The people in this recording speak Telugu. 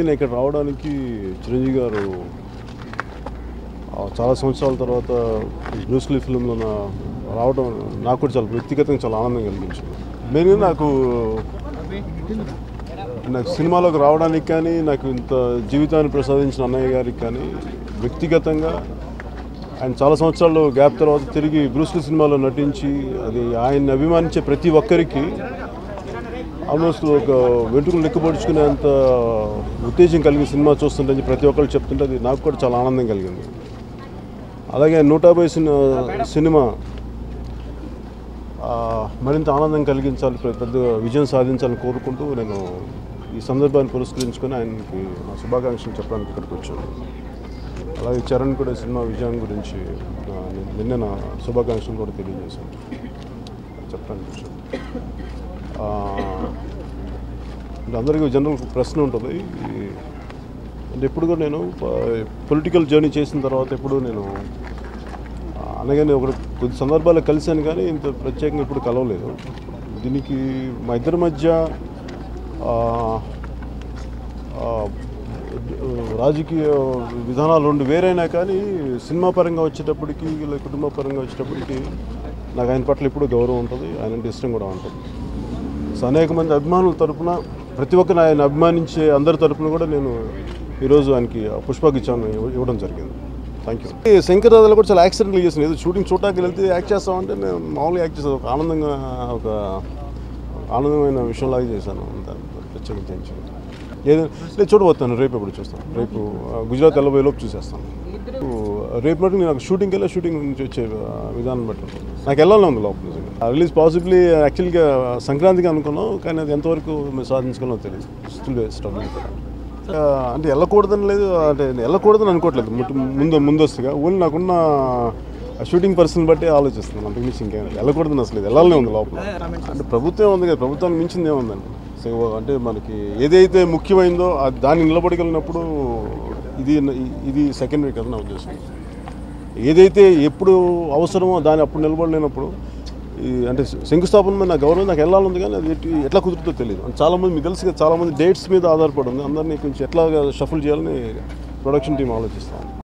నేను ఇక్కడ రావడానికి చిరంజీవి గారు ఆ, చాలా సంవత్సరాల తర్వాత బ్రూస్లీ ఫిల్మ్లో నా రావడం నాకు కూడా చాలా వ్యక్తిగతంగా చాలా ఆనందం కలిగించింది మెయిన్గా నాకు నాకు సినిమాలోకి రావడానికి కానీ నాకు ఇంత జీవితాన్ని ప్రసాదించిన అన్నయ్య గారికి కానీ వ్యక్తిగతంగా ఆయన చాలా సంవత్సరాలు గ్యాప్ తర్వాత తిరిగి బ్రూస్లీ సినిమాలో నటించి అది ఆయన్ని అభిమానించే ప్రతి ఒక్కరికి ఆల్మోస్ట్ ఒక వెంట్రుకలు లెక్కపడుచుకునేంత ఉత్తేజం కలిగిన సినిమా చూస్తుంటే ప్రతి ఒక్కరు చెప్తుంటే అది నాకు కూడా చాలా ఆనందం కలిగింది అలాగే నూట యాభై సినిమా సినిమా ఆ, మరింత ఆనందం కలిగించాలి పెద్ద పెద్ద విజయం సాధించాలని కోరుకుంటూ నేను ఈ సందర్భాన్ని పురస్కరించుకొని ఆయనకి నా శుభాకాంక్షలు చెప్పడానికి ఇక్కడికి వచ్చాను అలాగే చరణ్ కూడా సినిమా విజయం గురించి ఆ, నిన్న- నిన్న నా శుభాకాంక్షలు కూడా తెలియజేశాను చెప్పడానికి వచ్చాను ఆ, అంటే అందరికీ జనరల్ ప్రశ్న ఉంటుంది ఈ- అంటే ఎప్పుడు కూడా నేను పొలిటికల్ జర్నీ చేసిన తర్వాత ఎప్పుడు నేను ఆ, అనగానే ఒక కొద్ది సందర్భాల్లో కలిశాను కానీ ఇంత ప్రత్యేకంగా ఇప్పుడు కలవలేదు దీనికి మా ఇద్దరి మధ్య ఆ, ఆ, రాజకీయ విధానాలు రెండు వేరైనా కానీ సినిమా పరంగా వచ్చేటప్పటికి లేదా కుటుంబ పరంగా వచ్చేటప్పటికి నాకు ఆయన పట్ల ఎప్పుడు గౌరవం ఉంటుంది ఆయన అంటే ఇష్టం కూడా ఉంటుంది సో అనేక మంది అభిమానుల తరపున ప్రతి ఒక్కరిని ఆయన అభిమానించే అందరి తరపున కూడా నేను ఈరోజు ఆయనకి ఆ పుష్పగిచ్చాను ఇవ్వడం జరిగింది థ్యాంక్ యూ శంకర్ దాదాలో కూడా చాలా యాక్సిడెంట్లు చేసింది ఏదో షూటింగ్ చూడటానికి వెళ్తే యాక్ట్ చేస్తామంటే నేను మామూలుగా యాక్ట్ చేస్తాను ఒక ఆనందంగా ఒక ఆనందమైన విషయంలాగా చేశాను అంత ప్రత్యేకించి ఏం చేయలేదు. లేదు లేదు చూడబోతాను రేపు ఎప్పుడు చూస్తాను రేపు ఆ, గుజరాత్ వెళ్ళబోయేలోపు చూసేస్తాను రేపు మటుకు నేను షూటింగ్కి వెళ్ళా షూటింగ్ నుంచి వచ్చే ఆ, విధానం బట్టి నాకు వెళ్ళాలని ఉంది లోపల నిజంగా రిలీజ్ పాసిబ్లీ యాక్చువల్గా సంక్రాంతికి అనుకున్నాం కానీ అది ఎంతవరకు మేము సాధించగలమో తెలియదు స్టిల్ స్టవ్ ఆ, అంటే వెళ్ళకూడదని లేదు అంటే నేను వెళ్ళకూడదని అనుకోవట్లేదు ముట్టు- ముందు ముందస్తుగా ఓన్లీ నాకున్న షూటింగ్ పర్సన్ బట్టి ఆలోచిస్తున్నాను అంతకు మించి ఇంకేం వెళ్ళకూడదని అసలు లేదు వెళ్ళాలనే ఉంది లోపల అంటే ప్రభుత్వం ఉంది కదా ప్రభుత్వానికి మించింది ఏముందండి సో అంటే మనకి ఏదైతే ముఖ్యమైందో అది దాన్ని నిలబడగలిగినప్పుడు ఇది ఇది సెకండరీ కదా నా ఉద్దేశం ఏదైతే ఎప్పుడు అవసరమో దాన్ని అప్పుడు నిలబడలేనప్పుడు ఈ అంటే శంకుస్థాపన మీద నా గౌరవం నాకు వెళ్ళాలని కానీ అది ఎట్టి- ఎట్లా కుదురుతుందో తెలియదు అంటే చాలామంది మీకు తెలుసు కదా చాలామంది డేట్స్ మీద ఆధారపడి ఉంది అందరినీ కొంచెం ఎట్లా షఫుల్ చేయాలని ప్రొడక్షన్ టీం ఆలోచిస్తాను